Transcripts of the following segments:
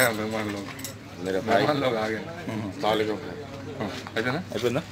गया मेहमान लोग मेरा भाई मेहमान लोग आ गए सलामकुम हाँ, ऐसा ना అయిపోయిందా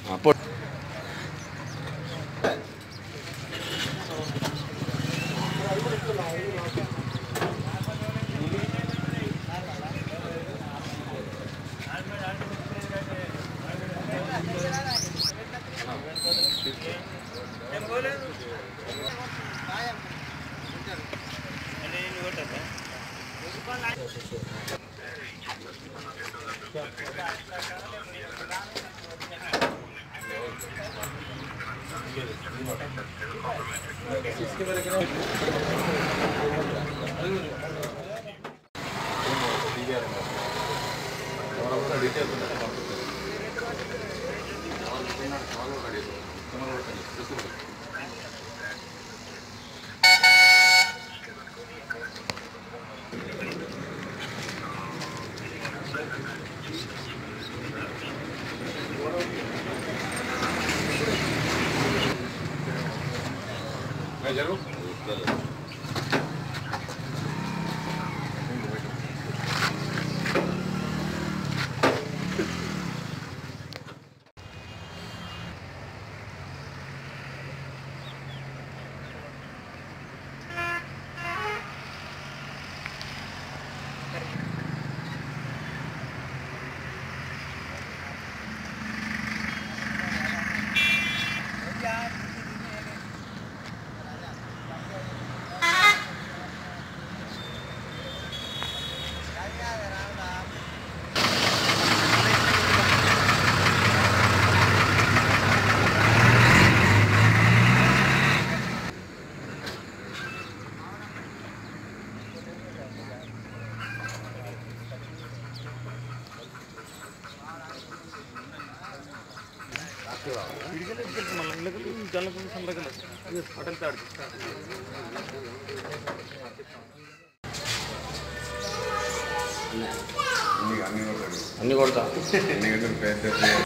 అన్ని అన్ని కొడతాడు అన్ని కొడతా అన్ని గంటలు పెద్ద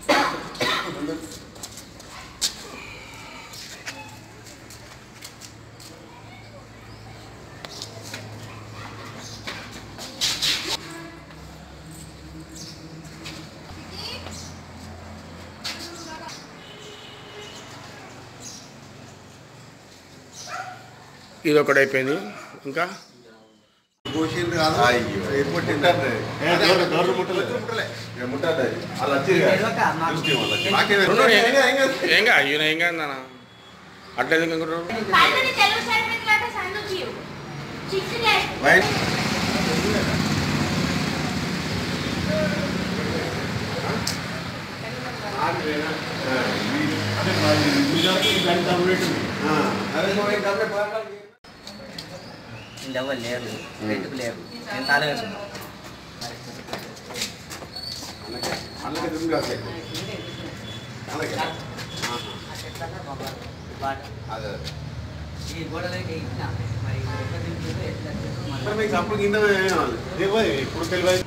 ఇది ఒకటి అయిపోయింది ఇంకా పోసింది కాదు అయ్యో. ఎయిర్పోర్ట్ తింటారు ముట్టలే వాళ్ళు వచ్చి రెండు ఏంగా ఈయన ఏంగా నాన్న అట్లా ఎందుకు అనుకుంటారు పైన తెలుగు సైడ్ మీద అంటే సందుకి చిక్స్ చేసి ఎవరు లేరు ఎందుకు లేరు నేను తాళం వేసుకున్నాను ఈ గోడలకి ఇచ్చిన మరి ఎక్కడ తింటుందో ఎట్లా తింటుందో మళ్ళీ అప్పుడు కింద ఇప్పుడు తెలియదు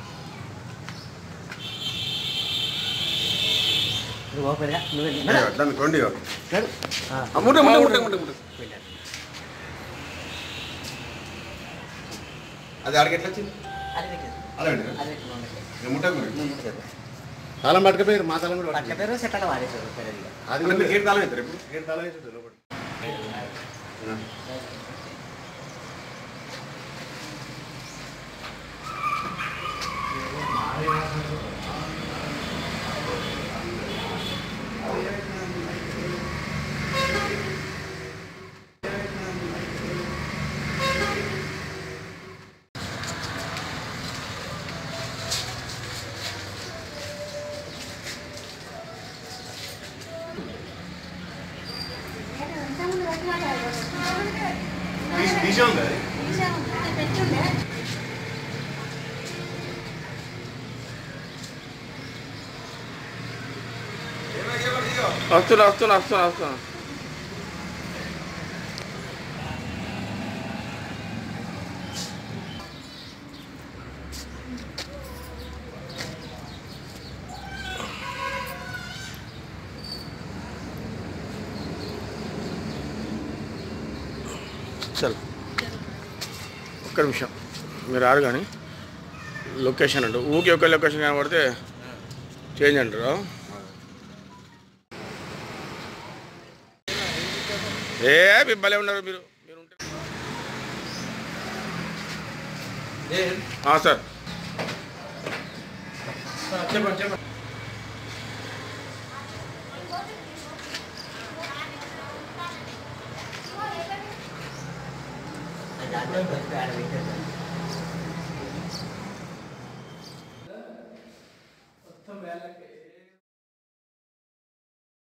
నువ్వు ఓపెన్గా నువ్వే తిన్నా. దాన్ని కొండి ముట్ట ముట్ట ముట్ట ముట్ట ముట్ట అది ఆడికి ఎట్లా వచ్చింది అది పెట్టేది. అలా అండి అది పెట్టి నువ్వు పెట్టేది. ముట్టకు నువ్వు ముట్టేది. తాళం పట్టుకపోయారు మా తాళం కూడా పట్ల పేరు సెట్టగా వాడేసారు పెద్దదిగా అది కూడా గేట్ తాళం అవుతారు ఇప్పుడు గేట్ తాళం అవుతుంది లోపల తీసే ఉంది అది పెట్టుండే వస్తున్నా వస్తున్నా వస్తున్నా వస్తున్నా చల్ ఒక్క నిమిషం మీరు ఆరు కానీ లొకేషన్ అంట ఊకే ఒక లొకేషన్ కనబడితే చేంజ్ అంటారు ఏ బిబ్బలే ఉన్నారు మీరు మీరు ఉంటే ఆ, సార్ చెప్పండి చెప్పండి దాంట్లో ఆడ పెట్టారు